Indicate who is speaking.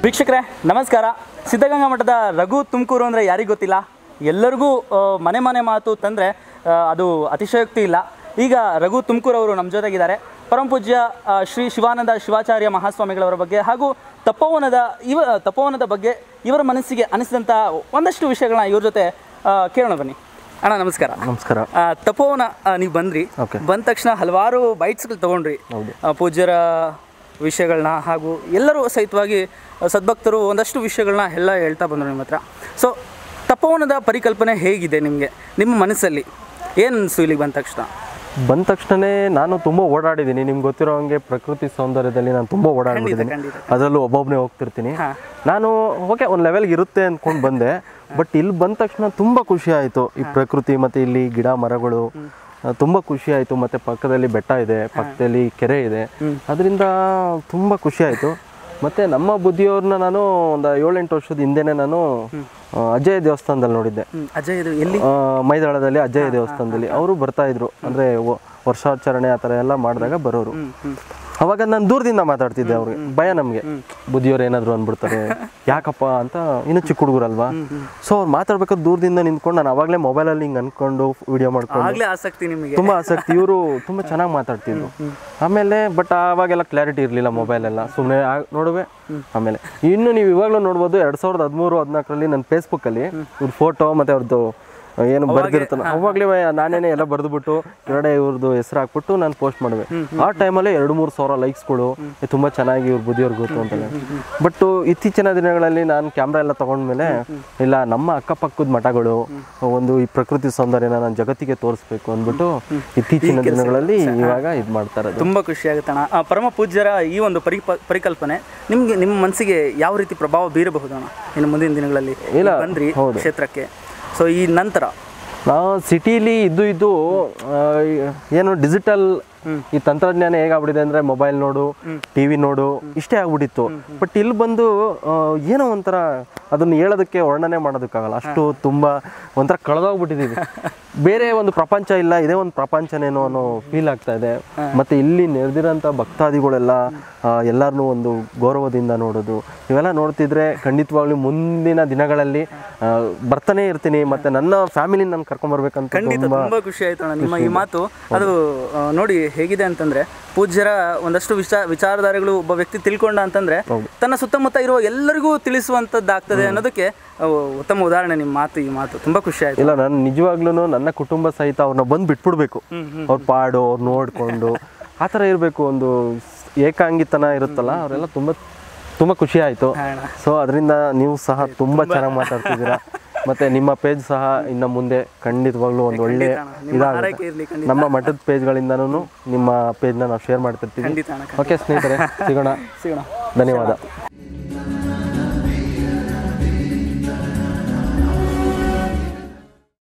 Speaker 1: ವೀಕ್ಷಕರೇ ನಮಸ್ಕಾರ ಸಿದ್ಧಗಂಗಾ ಮಠದ ರಘು ತುಮಕೂರು ಅಂದರೆ ಯಾರಿಗೂ ಗೊತ್ತಿಲ್ಲ ಎಲ್ಲರಿಗೂ ಆ, ಮನೆ ಮನೆ ಮಾತು ತಂದರೆ ಅದು ಅತಿಶಯೋಕ್ತಿ ಇಲ್ಲ ಈಗ ರಘು ತುಮಕೂರು ಅವರು ನಮ್ಮ ಜೊತೆಗಿದ್ದಾರೆ ಪರಮ ಪೂಜ್ಯ ಆ, ಶ್ರೀ ಶಿವಾನಂದ ಶಿವಾಚಾರ್ಯ ಮಹಾಸ್ವಾಮಿಗಳವರ ಬಗ್ಗೆ ಹಾಗೂ ತಪೋವನದ ಇವ ತಪೋವನದ ಬಗ್ಗೆ ಇವರ ಮನಸ್ಸಿಗೆ ಅನಿಸಿದಂಥ ಒಂದಷ್ಟು ವಿಷಯಗಳನ್ನ ಇವ್ರ ಜೊತೆ ಆ, ಕೇಳೋಣ ಬನ್ನಿ ಅಣ್ಣ ನಮಸ್ಕಾರ
Speaker 2: ನಮಸ್ಕಾರ
Speaker 1: ಆ, ತಪೋವನ ನೀವು ಬಂದ್ರಿ
Speaker 2: Okay.
Speaker 1: ಬಂದ ತಕ್ಷಣ ಹಲವಾರು ಬೈಟ್ಸ್ಗಳು ತಗೊಂಡ್ರಿ ಆ, ಪೂಜ್ಯರ ವಿಷಯಗಳನ್ನ ಹಾಗೂ ಎಲ್ಲರೂ ಸಹಿತವಾಗಿ ಆ, ಸದ್ಭಕ್ತರು ಒಂದಷ್ಟು ವಿಷಯಗಳನ್ನ ಎಲ್ಲ ಹೇಳ್ತಾ ಬಂದರು ನಿಮ್ಮ ಹತ್ರ ಸೊ ತಪೋವನದ ಪರಿಕಲ್ಪನೆ ಹೇಗಿದೆ ನಿಮಗೆ ನಿಮ್ಮ ಮನಸ್ಸಲ್ಲಿ ಏನು ಅನಿಸ್ತು ಇಲ್ಲಿಗೆ ಬಂದ ತಕ್ಷಣ
Speaker 2: ಬಂದ ತಕ್ಷಣನೇ ನಾನು ತುಂಬ ಓಡಾಡಿದ್ದೀನಿ ನಿಮ್ಗೆ ಗೊತ್ತಿರೋ ಹಂಗೆ ಪ್ರಕೃತಿ ಸೌಂದರ್ಯದಲ್ಲಿ ನಾನು ತುಂಬ ಓಡಾಡ್ಬಿಟ್ಟಿದ್ದೀನಿ
Speaker 1: ಖಂಡಿತ.
Speaker 2: ಅದರಲ್ಲೂ ಒಬ್ಬೊಬ್ಬನೇ ಹೋಗ್ತಿರ್ತೀನಿ
Speaker 1: ಹಾ.
Speaker 2: ನಾನು ಓಕೆ ಒಂದು ಲೆವೆಲ್ಗೆ ಇರುತ್ತೆ ಅಂದ್ಕೊಂಡು ಬಂದೆ ಬಟ್ ಇಲ್ಲಿ ಬಂದ ತಕ್ಷಣ ತುಂಬ ಖುಷಿ ಆಯಿತು ಈ ಪ್ರಕೃತಿ ಮತ್ತು ಇಲ್ಲಿ ಗಿಡ ಮರಗಳು ಆ, ತುಂಬ ಖುಷಿ ಆಯಿತು ಮತ್ತು ಪಕ್ಕದಲ್ಲಿ ಬೆಟ್ಟ ಇದೆ ಪಕ್ಕದಲ್ಲಿ ಕೆರೆ ಇದೆ ಅದರಿಂದ ತುಂಬ ಖುಷಿ ಆಯಿತು ಮತ್ತು ನಮ್ಮ ಬುದ್ಧಿಯವ್ರನ್ನ ನಾನು ಒಂದು ಏಳೆಂಟು ವರ್ಷದ ಹಿಂದೆನೇ ನಾನು ಆ, ಅಜಯ ದೇವಸ್ಥಾನದಲ್ಲಿ ನೋಡಿದ್ದೆ
Speaker 1: ಹ್ಮ್, ಅಜಯ್ ಇದು ಎಲ್ಲಿ
Speaker 2: ಆ, ಮೈದಾಳದಲ್ಲಿ ಅಜಯ ದೇವಸ್ಥಾನದಲ್ಲಿ ಅವರು ಬರ್ತಾ ಇದ್ರು ಅಂದ್ರೆ ವ- ವರ್ಷಾಚರಣೆ ಆ ಥರ ಎಲ್ಲ ಮಾಡಿದಾಗ ಬರೋರು ಅವಾಗ ನಾನು ದೂರದಿಂದ ಮಾತಾಡ್ತಿದ್ದೆ ಅವ್ರಿಗೆ ಭಯ ನಮಗೆ ಬುದ್ಧಿಯವ್ರು ಏನಾದ್ರು ಅಂದ್ಬಿಡ್ತಾರೆ ಯಾಕಪ್ಪ ಅಂತ ಇನ್ನು ಚಿಕ್ಕ ಹುಡುಗರಲ್ವಾ ಸೊ ಅವ್ರು ಮಾತಾಡ್ಬೇಕಾದ್ರೆ ದೂರದಿಂದ ನಿಂತ್ಕೊಂಡು ನಾನು ಅವಾಗಲೇ ಮೊಬೈಲಲ್ಲಿ ಹಿಂಗೆ ಅನ್ಕೊಂಡು ವಿಡಿಯೋ ಮಾಡ್ಕೊಂಡು
Speaker 1: ಆಗಲೇ ಆಸಕ್ತಿ ನಿಮಗೆ
Speaker 2: ತುಂಬಾ ಆಸಕ್ತಿ ಇವರು ತುಂಬಾ ಚೆನ್ನಾಗಿ ಮಾತಾಡ್ತಿದ್ರು ಆಮೇಲೆ ಬಟ್ ಅವಾಗೆಲ್ಲ ಕ್ಲಾರಿಟಿ ಇರಲಿಲ್ಲ ಮೊಬೈಲ್ ಎಲ್ಲ ಸುಮ್ಮನೆ ನೋಡುವೆ ಆಮೇಲೆ ಇನ್ನು ನೀವು ಇವಾಗಲೂ ನೋಡ್ಬೋದು ಎರಡ್ ಸಾವಿರದ ಹದಿಮೂರು ಹದಿನಾಲ್ಕರಲ್ಲಿ ನನ್ನ ಫೇಸ್ಬುಕ್ಕಲ್ಲಿ ಇವ್ರ ಫೋಟೋ ಮತ್ತೆ ಅವ್ರದ್ದು ಏನು ಬರ್ದಿರ್ತಾನೆ ಅವಾಗಲೇ ನಾನೇನೆ ಎಲ್ಲ ಬರೆದ್ಬಿಟ್ಟು ಕೆಳಗಡೆ ಇವ್ರದ್ದು ಹೆಸರು ಹಾಕ್ಬಿಟ್ಟು ನಾನು ಪೋಸ್ಟ್ ಮಾಡುವೆ ಆ ಟೈಮಲ್ಲಿ ಎರಡು ಮೂರು ಸಾವಿರ ಲೈಕ್ಸ್ಗಳು ತುಂಬಾ ಚೆನ್ನಾಗಿ ಇವ್ರ ಬುದ್ಧಿಯವ್ರಿಗೆ ಗೊತ್ತು ಅಂತೆಲ್ಲ ಬಟ್ ಇತ್ತೀಚಿನ ದಿನಗಳಲ್ಲಿ ನಾನು ಕ್ಯಾಮ್ರಾ ಎಲ್ಲ ತಗೊಂಡ್ಮೇಲೆ ಇಲ್ಲ ನಮ್ಮ ಅಕ್ಕಪಕ್ಕದ ಮಠಗಳು ಒಂದು ಈ ಪ್ರಕೃತಿ ಸೌಂದರ್ಯನ ನಾನು ಜಗತ್ತಿಗೆ ತೋರಿಸ್ಬೇಕು ಅಂದ್ಬಿಟ್ಟು ಇತ್ತೀಚಿನ ದಿನಗಳಲ್ಲಿ ಇವಾಗ ಇದು ಮಾಡ್ತಾ ಇರೋದು
Speaker 1: ತುಂಬ ಖುಷಿ ಆಗುತ್ತಣ್ಣ ಆ, ಪರಮ ಪೂಜ್ಯರ ಈ ಒಂದು ಪರಿ ಪರಿಕಲ್ಪನೆ ನಿಮಗೆ ನಿಮ್ಮ ಮನಸ್ಸಿಗೆ ಯಾವ ರೀತಿ ಪ್ರಭಾವ ಬೀರಬಹುದು ಅಣ್ಣ ಇನ್ನು ಮುಂದಿನ ದಿನಗಳಲ್ಲಿ
Speaker 2: ಇಲ್ಲ,
Speaker 1: ಈಗ ಬಂದ್ರಿ
Speaker 2: ಹೌದು.
Speaker 1: ಕ್ಷೇತ್ರಕ್ಕೆ ಸೊ ಈ ನಂತರ
Speaker 2: ನಾವು ಸಿಟಿಲಿ ಇದ್ದು ಇದ್ದು ಆ, ಏನು ಡಿಜಿಟಲ್ ಈ ತಂತ್ರಜ್ಞಾನ ಹೇಗಾಗ್ಬಿಟ್ಟಿದೆ ಅಂದ್ರೆ ಮೊಬೈಲ್ ನೋಡು ಟಿವಿ ನೋಡು ಇಷ್ಟೇ ಆಗ್ಬಿಟ್ಟಿತ್ತು ಬಟ್ ಇಲ್ಲಿ ಬಂದು ಆ, ಏನೋ ಒಂಥರ ಅದನ್ನ ಹೇಳೋದಕ್ಕೆ ವರ್ಣನೆ ಮಾಡೋದಕ್ಕಾಗಲ್ಲ ಅಷ್ಟು ತುಂಬಾ ಒಂಥರ ಕಳೆದೋಗ್ಬಿಟ್ಟಿದೀವಿ ಬೇರೆ ಒಂದು ಪ್ರಪಂಚ ಇಲ್ಲ ಇದೇ ಒಂದು ಪ್ರಪಂಚನೇನೋ ಅನ್ನೋ ಫೀಲ್ ಆಗ್ತಾ ಇದೆ ಮತ್ತೆ ಇಲ್ಲಿ ನೆರೆದಿರೋಂಥ ಭಕ್ತಾದಿಗಳೆಲ್ಲ ಎಲ್ಲರನ್ನೂ ಒಂದು ಗೌರವದಿಂದ ನೋಡೋದು ಇವೆಲ್ಲ ನೋಡ್ತಿದ್ರೆ ಖಂಡಿತವಾಗ್ಲೂ ಮುಂದಿನ ದಿನಗಳಲ್ಲಿ ಆ, ಬರ್ತಾನೆ ಇರ್ತೀನಿ ಮತ್ತೆ ನನ್ನ ಫ್ಯಾಮಿಲಿ ನಾನು ಕರ್ಕೊಂಡ್ಬರ್ಬೇಕಂತ
Speaker 1: ಖಂಡಿತ
Speaker 2: ತುಂಬಾ
Speaker 1: ತುಂಬಾ ಖುಷಿ ಆಯ್ತು ಅಣ್ಣ ನಿಮ್ಮ ಈ ಮಾತು ಅದು ಆ, ನೋಡಿ ಹೇಗಿದೆ ಅಂತಂದ್ರೆ ಪೂಜ್ಯರ ಒಂದಷ್ಟು ವಿಚಾರ ವಿಚಾರಧಾರೆಗಳು ಒಬ್ಬ ವ್ಯಕ್ತಿ ತಿಳ್ಕೊಂಡ ಅಂತಂದ್ರೆ ತನ್ನ ಸುತ್ತಮುತ್ತ ಇರುವ ಎಲ್ಲರಿಗೂ ತಿಳಿಸುವಂತದ್ದಾಗ್ತದೆ ಅನ್ನೋದಕ್ಕೆ ಅವು ಉತ್ತಮ ಉದಾಹರಣೆ ನಿಮ್ಮ ಮಾತು ಈ ಮಾತು ತುಂಬಾ ಖುಷಿ ಆಯ್ತು
Speaker 2: ಇಲ್ಲ ನಾನು ನಿಜವಾಗ್ಲೂ ನನ್ನ ಕುಟುಂಬ ಸಹಿತ ಅವ್ರನ್ನ ಬಂದು ಬಿಟ್ಬಿಡ್ಬೇಕು ಅವ್ರ ಪಾಡು ಅವ್ರು ನೋಡ್ಕೊಂಡು ಆ ಥರ ಇರಬೇಕು ಒಂದು ಏಕಾಂಗಿತನ ಇರುತ್ತಲ್ಲ ಅವರೆಲ್ಲ ತುಂಬ ತುಂಬ ಖುಷಿ ಆಯಿತು
Speaker 1: ಅಣ್ಣ.
Speaker 2: ಸೊ ಅದರಿಂದ ನೀವು ಸಹ ತುಂಬ ಚೆನ್ನಾಗಿ ಮಾತಾಡ್ತಿದ್ದೀರಾ ಮತ್ತೆ ನಿಮ್ಮ ಪೇಜ್ ಸಹ ಇನ್ನು ಮುಂದೆ ಖಂಡಿತವಾಗ್ಲೂ ಒಂದು ಒಳ್ಳೆ
Speaker 1: ನಿಮ್ಮ ಆರೈಕೆ ಇರ್ಲಿ ಖಂಡಿತ
Speaker 2: ನಮ್ಮ ಮಠದ ಪೇಜ್ಗಳಿಂದನೂ ನಿಮ್ಮ ಪೇಜ್ನ ನಾವು ಶೇರ್ ಮಾಡ್ತಿರ್ತೀವಿ
Speaker 1: ಖಂಡಿತ ಅಣ್ಣ
Speaker 2: ಓಕೆ ಸ್ನೇಹಿತರೆ ಸಿಗೋಣ
Speaker 1: ಸಿಗೋಣ
Speaker 2: ಧನ್ಯವಾದ